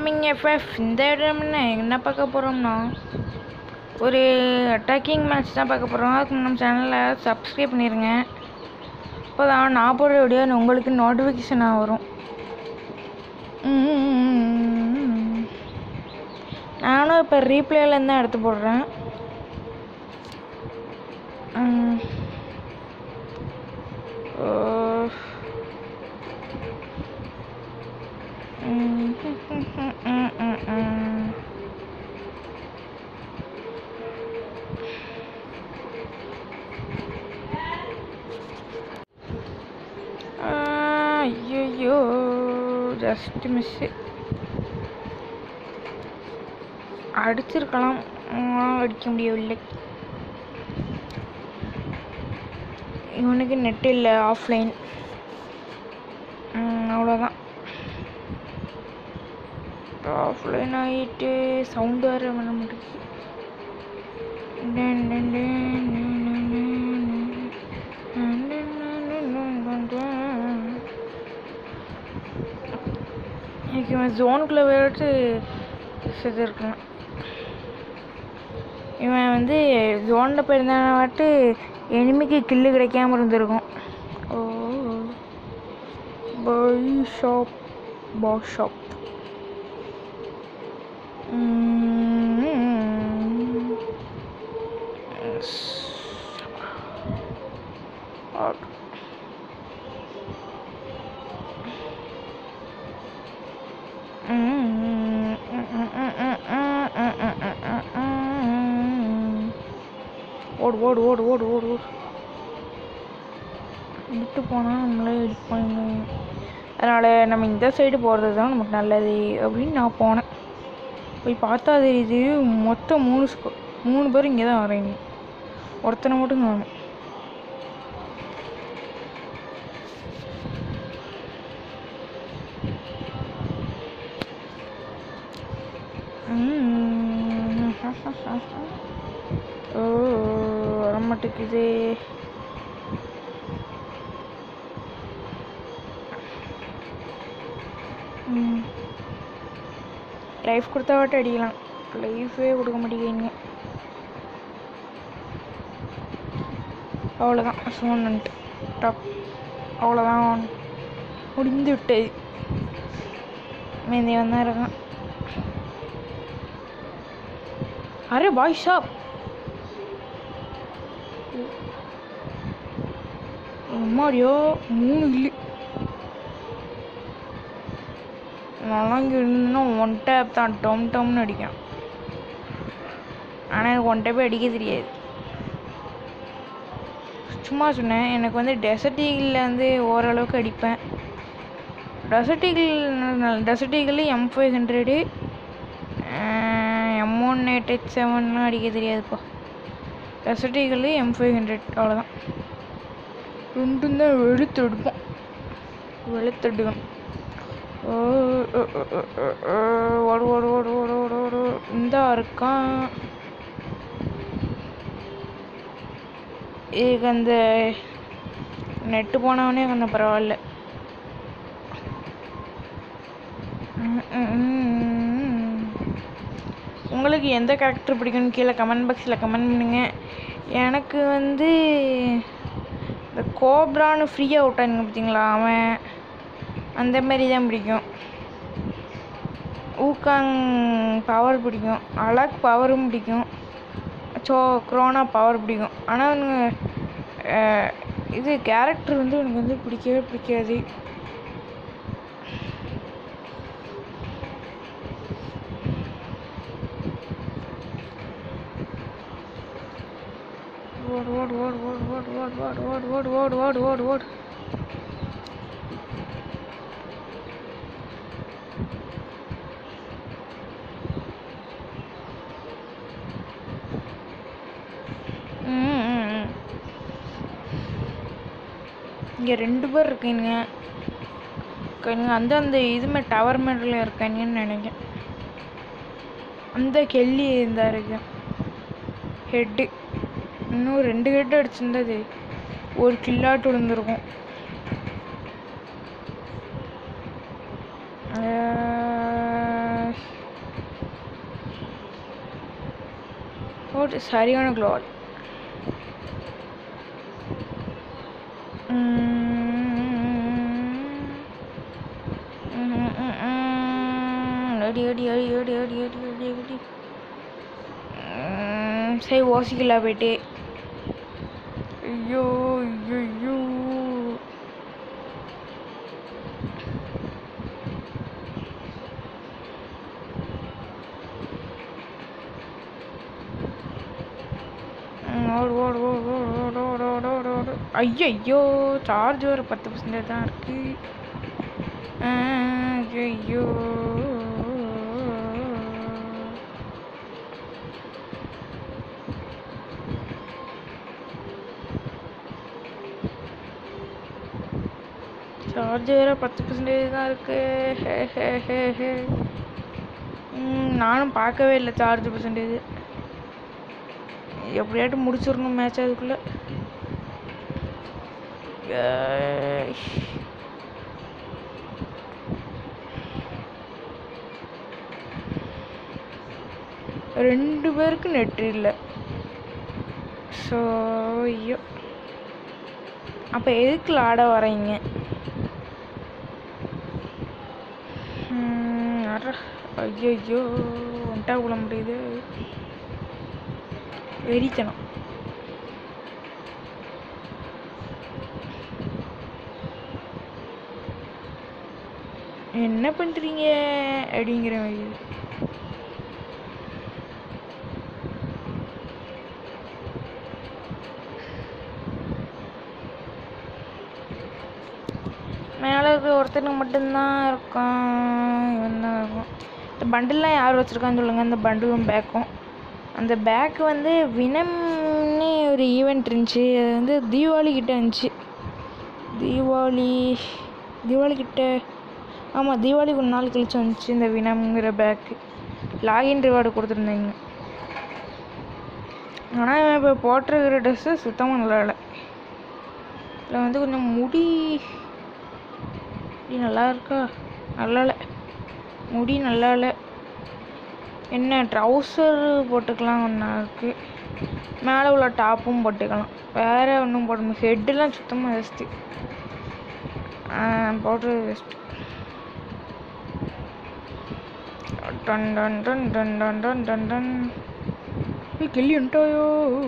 Gaming FF இந்த இடம் என்ன என்ன பார்க்க போகிறோம்னா ஒரு அட்டாக்கிங் மேட்ச் தான் பார்க்க போகிறோம் அதுக்கு நம்ம சேனலில் சப்ஸ்கிரைப் பண்ணிடுங்க அப்போ தான் நான் போடுற வீடியோ உங்களுக்கு நோட்டிஃபிகேஷனாக வரும் ம். நானும் இப்போ ரீப்ளேலேருந்து தான் எடுத்து போடுறேன் ம். ஓ. ம். ம், ம், ம். ஐயோ ஜஸ்ட் மிஸ்ஸு அடிச்சிருக்கலாம் ஆனால் அடிக்க முடியவில்லை இவனுக்கு நெட் இல்லை ஆஃப்லைன் அவ்வளோதான் ஆஃப்லைன் ஆகிட்டு சவுண்டு வேறு பண்ண முடியுது டன் டன் டன் டன் டன் டன் டன் டன். எனக்கு இவன் ஜோனுக்குள்ளே விளையாட்டு செத்துருக்கான் இவன் வந்து ஜோனில் போயிருந்தாட்டு எனிமிக்கு கில்லு கிடைக்காம இருந்திருக்கும் ஓ பாய் ஷாப் பா ஷாப் ஓடு ஓடு ஓடு ஓடு ஓடு ஓடு விட்டு போனால் நம்மளே இடிப்பாங்க அதனால் நம்ம இந்த சைடு போகிறது தான் நமக்கு நல்லது அப்படின்னு நான் போனேன் போய் பார்த்தா தெரியுது மொத்தம் மூணு ஸ்கோ மூணு பேர் இங்கே தான் வரீங்க ஒருத்தனை மட்டும் காணும் ஓ வரமாட்டேங்குது லைஃப் கொடுத்தா வாட்டி அடிக்கலாம் லைஃபே கொடுக்க மாட்டேங்கிறீங்க அவ்வளோதான் சோனன்ட்டு டாப் அவ்வளோதான் முடிந்து விட்டது மேந்தி வந்தா இருக்கான் அரே பாய் ஷாப் அம்மாடியோ மூணு கில்லு நான் இங்கே இருந்தேன்னா ஒன் டேப் தான் டம் டம்னு அடிக்கான் ஆனால் எனக்கு ஒன் டேப்பே அடிக்க தெரியாது சும்மா சொன்னேன் எனக்கு வந்து டெசர்ட் ஈகிளில் வந்து ஓரளவுக்கு அடிப்பேன் desert eagle desert eagle M five hundred M one eight eight செவன்லாம் அடிக்க தெரியாதுப்பா desert eagle M five hundred அவ்வளோதான் ரெண்டும் தான் வெளுத்து எடுப்போம் வெளுத்தெடுக்கணும் ஓ, ஓ, ஓ, ஓ, ஓ, ஓ, ஓடு ஓடு ஓடு ஓடு ஓடு ஓடு இந்தா இருக்கான் இதுக்கு அந்த நெட்டு போனவனே கொஞ்சம் பரவாயில்ல ம், ம், ம். உங்களுக்கு எந்த கேரக்டர் பிடிக்கும்னு கீழே கமெண்ட் பாக்ஸில் கமெண்ட் பண்ணுங்க எனக்கு வந்து இந்த கோப்ரான்னு ஃப்ரீயாக விட்டானுங்க பார்த்தீங்களா அவன் அந்த மாதிரி தான் பிடிக்கும் ஊக்காங் பவர் பிடிக்கும் அலக் பவரும் பிடிக்கும் ஸோ க்ரோனா பவர் பிடிக்கும் ஆனால் அவனுங்க அஹ், இது கேரக்டர் வந்து எனக்கு வந்து பிடிக்கவே பிடிக்காது ஓடு ஓடு ஓடு ஓடு ஓடு ஓடு ஓடு ஓடு ஓடு ஓடு ஓடு ஓடு ஓடு இங்கே ரெண்டு பேர் இருக்கீங்க இருக்கீங்க அந்த அந்த இதுமே டவர் மேட்டில் இருக்காங்கன்னு நினைக்கிறேன் அந்த கெல்லி இருந்தா இருக்கு ஹெட்டு இன்னும் ரெண்டு ஹெட் அடிச்சிருந்தது ஒரு கில்லாட்டு விழுந்திருக்கும் அஹ் ஓட்டு சரியான க்ளோல் அடி அடி அடி அடி அடி அடி அடி அடி உம், சரி ஓசிக்கலாம் போயிட்டு ஐயோ ஐயோ ஓடு ஓடு ஓடு ஓடு ஓடு ஓடு ஓடு ஓடு ஓடு ஐயோ சார்ஜ் ஒரு பத்து பர்சன்டேஜ் தான் இருக்கு ஐயோ சார்ஜ் வேற பத்து பர்சன்டேஜ் தான் இருக்கு ஹே ஹே ஹே ஹே ம், நானும் பார்க்கவே இல்லை சார்ஜ் பர்சன்டேஜ் எப்படியாட்டும் முடிச்சிடணும் மேட்ச் அதுக்குள்ள ஏய். ரெண்டு பேருக்கு நெட் இல்லை ஸோ ஐயோ அப்போ எதுக்கு ஆட வரீங்க ஐயோ ஒன்ட்டா விட முடியுது வெறித்தனம் என்ன பண்ணுறீங்க அப்படிங்கிற மாதிரி மேலே இருக்க ஒருத்தனுக்கு மட்டும்தான் இருக்கான் இவன் தான் இருக்கும் இந்த பண்டில்லாம் யார் வச்சுருக்கான்னு சொல்லுங்கள் இந்த பண்டிலும் பேக்கும் அந்த பேக் வந்து வினம்னு ஒரு ஈவெண்ட் இருந்துச்சு அது வந்து தீபாவளி கிட்ட இருந்துச்சு தீபாவளி தீபாவளி கிட்ட ஆமாம் தீபாவளி ஒரு நாள் கழிச்சு வந்துச்சு இந்த வினம்ங்கிற பேக்கு லாகின் ரிவார்டு கொடுத்துருந்தாங்க ஆனால் இவன் இப்போ போட்டிருக்கிற ட்ரெஸ்ஸு சுத்தமாக நல்லா இல்லை இதில் வந்து கொஞ்சம் முடி முடி நல்லா இருக்கா நல்லா இல்லை முடி நல்லா இல்லை என்ன ட்ரௌசர் போட்டுக்கலாம் ஒன்றா இருக்குது மேலே உள்ள டாப்பும் போட்டுக்கலாம் வேறு ஒன்றும் போட முடியும் ஹெட்டெல்லாம் சுத்தமாக வேஸ்ட்டு போடுறது வேஸ்ட்டு டன் டன் டன் டன் டன் டன் டன் டன் ஏய், கிள்ளி வந்துட்டாயோ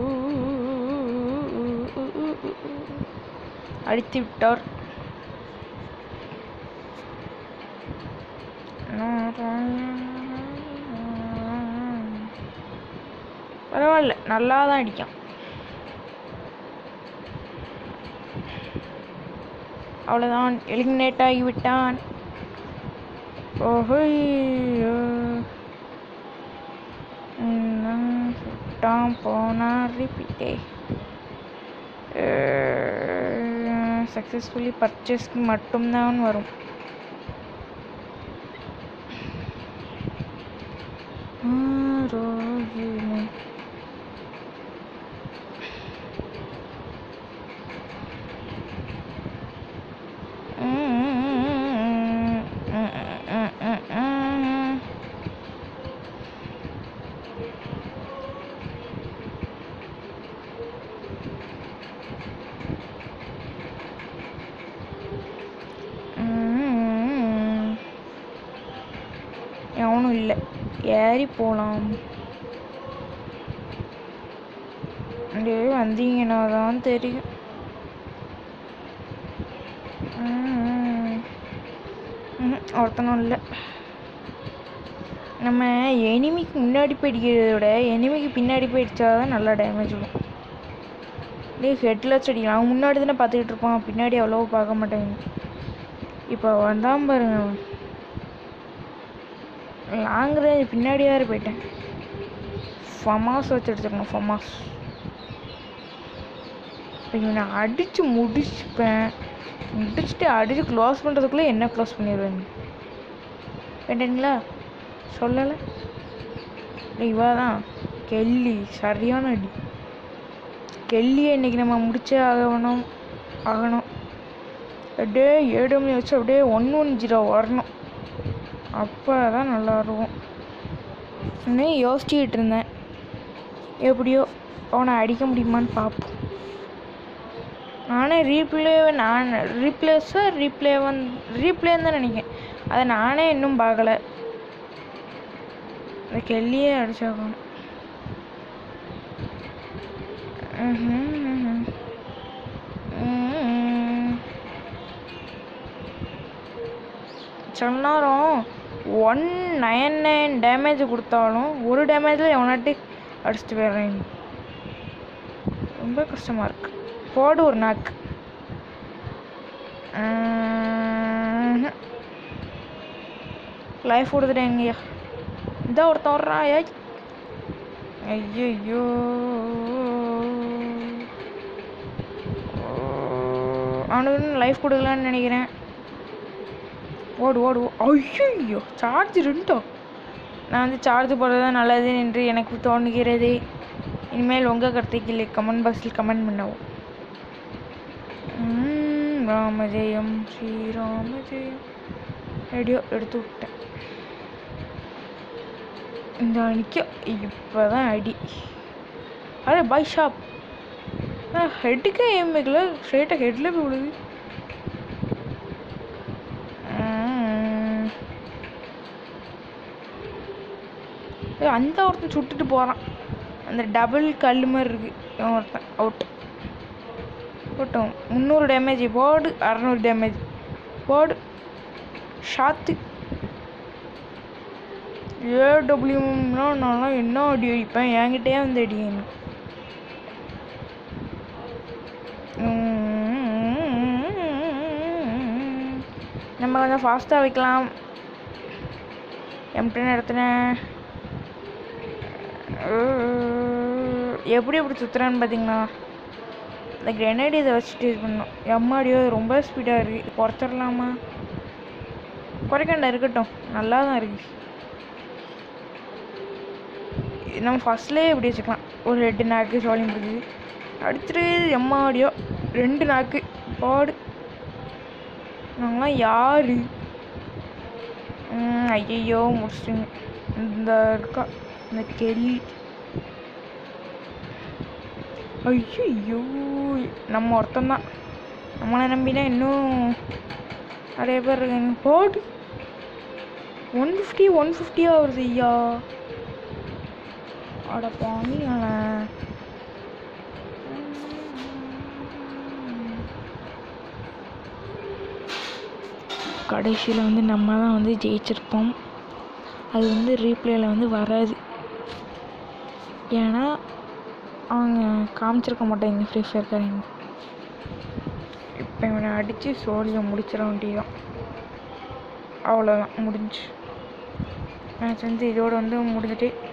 அடித்து விட்டார் பரவாயில்ல நல்லா தான் அடிக்கான் அவ்வளோதான் எலிமினேட் ஆகிவிட்டான் ஓஹோய்யோ சுட்டான் போனா ரிப்பீட்டே சக்ஸஸ்ஃபுல்லி பர்ச்சேஸ்க்கு மட்டும்தான் வரும் ஆரோக்கியமே. எவனும் இல்லை ஏறி போகலாம் அப்படியே வந்தீங்கன்னா தான் தெரியும் ம். ம்ஹும், ஒருத்தனும் இல்லை நம்ம எனிமிக்கு முன்னாடி போய் அடிக்கிறத விட எனிமிக்கு பின்னாடி போய் அடித்தா தான் நல்லா டேமேஜ் வரும் டே ஹெட்டில் அடிக்கலாம் அவன் முன்னாடி தானே பார்த்துக்கிட்டு இருப்பான் பின்னாடி அவ்வளோ பார்க்க மாட்டேங்க இப்போ வந்தான் பாருங்க அவன் லாங் ரேஞ்ச் பின்னாடி வேறு போயிட்டேன் ஃபமாஸ் வச்சு எடுத்துக்கணும் ஃபமாஸ் இவனை அடித்து முடிச்சுப்பேன் முடிச்சுட்டு அடித்து க்ளோஸ் பண்ணுறதுக்குள்ளே என்ன க்ளோஸ் பண்ணிடுவேன் வேண்டாங்களா சொல்லலை இவா தான் கெல்லி சரியான அடி கெல்லியை இன்னைக்கு நம்ம முடிச்சே ஆகணும் ஆகணும் அப்படியே ஏழு வச்சு அப்படியே ஒன் ஒன் ஜீரோ வரணும் அப்போ தான் நல்லா இருக்கும் இன்னும் யோசிச்சுக்கிட்டு இருந்தேன் எப்படியோ அவனை அடிக்க முடியுமான்னு பார்ப்போம் நானே ரீப்ளே நான் ரீப்ளேஸா ரீப்ளே வந்து ரீப்ளேன்னு தான் நினைக்கிறேன் அதை நானே இன்னும் பார்க்கல இந்த கெல்லியே அடிச்சாகணும் ம்ஹும். ம். சில நேரம் ஒன் நைன் நைன் டேமேஜ் கொடுத்தாலும் ஒரு டேமேஜில் எவனாட்டி அடிச்சுட்டு போயிடுறேன் ரொம்ப கஷ்டமாக இருக்கு போடு ஒரு நாக்கு லைஃப் கொடுத்துட்டேங்கய்யா இந்த ஒருத்தன் வர்றான் ஏய் ஐயோ அவனுக்கு லைஃப் கொடுக்கலான்னு நினைக்கிறேன் ஓடு ஓடு ஐயோ சார்ஜ் ரெண்டோ நான் வந்து சார்ஜ் போடுறது தான் நல்லது என்று எனக்கு தோணுகிறது இனிமேல் உங்கள் கருத்துக்களை கமெண்ட் பாக்ஸில் கமெண்ட் பண்ணவும் ம், ராமஜெயம் ஸ்ரீராமஜெயம் ரேடியோ எடுத்து விட்டேன் இந்த அணிக்கு இப்போ தான் அடி அட பாய் ஷாப் ஹெட்டுக்கே ஏம் வைக்கல ஸ்ட்ரைட்டாக ஹெட்டில் போய் விழுது ம். ஏய், அந்த ஒருத்தன் சுட்டுட்டு போகிறான் அந்த டபுள் கல் மாதிரி இருக்கு இவன் ஒருத்தன் அவுட் போட்டோம் முந்நூறு டேமேஜ் போடு அறநூறு டேமேஜ் போடு ஷாத்து ஏடபிள்யூம்னா நான்லாம் என்ன அடி அடிப்பேன் என்கிட்டயே வந்து அடிக்கணும் நம்ம கொஞ்சம் ஃபாஸ்ட்டாக வைக்கலாம் எம்டன் எடுத்துனேன் எப்படி எப்படி சுற்றுறேன்னு பார்த்தீங்கன்னா இந்த கிரெனேட் இதை வச்சுட்டு இது பண்ணணும் எம்மாடியோ ரொம்ப ஸ்பீடாக இருக்குது குறைச்சிடலாமா குறைக்கண்டா இருக்கட்டும் நல்லா தான் இருக்கு இது நம்ம ஃபஸ்ட்லேயே இப்படி வச்சுக்கலாம் ஒரு ரெண்டு நாக்கு சோழியம் இருக்குது அடுத்துட்டு எம்மாடியோ ரெண்டு நாக்கு பாடு நாங்களாம் யாரு ஐயையோ முடிச்சிட்டுங்க இந்த இருக்கா இந்த கெல்லி ஐயோ நம்ம ஒருத்தன் தான் நம்மளை நம்பினா இன்னும் நிறைய பேர் இருக்காங்க போடு ஒன் ஃபிஃப்டி ஒன் ஃபிஃப்டியாக வருது ஐயா அட பாங்களேன் கடைசியில் வந்து நம்ம தான் வந்து ஜெயிச்சிருப்போம் அது வந்து ரீப்ளேயில் வந்து வராது ஏன்னா அவங்க காமிச்சிருக்க மாட்டாங்க ஃப்ரீ ஃபயர் காரங்க இப்போ இவனை அடித்து சோழியை முடிச்சிட வேண்டியதான் அவ்வளோதான் முடிஞ்சு மேட்ச் வந்து இதோட வந்து முடிஞ்சிட்டு